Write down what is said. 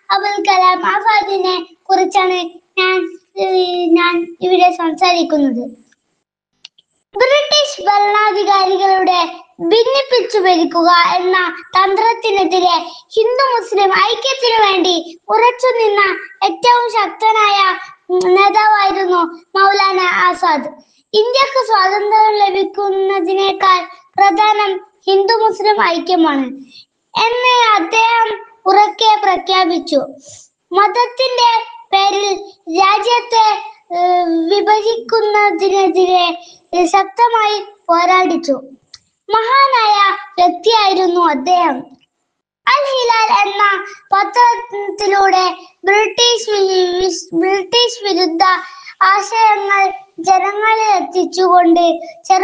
അബുൽ കലാം ആസാദിനെ കുറിച്ചാണ് ഞാൻ ഏഹ്, ഞാൻ ഇവിടെ സംസാരിക്കുന്നത് ബ്രിട്ടീഷ് ഭരണാധികാരികളുടെ ഭിന്നിപ്പിച്ചു ഭരിക്കുക എന്ന തന്ത്രത്തിനെതിരെ ഹിന്ദു മുസ്ലിം ഐക്യത്തിനു വേണ്ടി ഉറച്ചു നിന്ന ഏറ്റവും ശക്തനായ ഉം, നേതാവായിരുന്നു മൗലാന ആസാദ് ഇന്ത്യക്ക് സ്വാതന്ത്ര്യം ലഭിക്കുന്നതിനേക്കാൾ പ്രധാനം ഹിന്ദു മുസ്ലിം ഐക്യമാണ് എന്ന് അദ്ദേഹം ഉറക്കെ പ്രഖ്യാപിച്ചു മതത്തിന്റെ പേരിൽ രാജ്യത്തെ ഏഹ്, വിഭജിക്കുന്നതിനെതിരെ ഏഹ്, ശക്തമായി പോരാടിച്ചു മഹാനായ വ്യക്തിയായിരുന്നു അദ്ദേഹം അൽ ഹിലാൽ എന്ന പത്രത്തിലൂടെ ബ്രിട്ടീഷ് വി- വിസ്- ബ്രിട്ടീഷ് വിരുദ്ധ ആശയങ്ങൾ ജനങ്ങളിൽ എത്തിച്ചുകൊണ്ട് ചെറു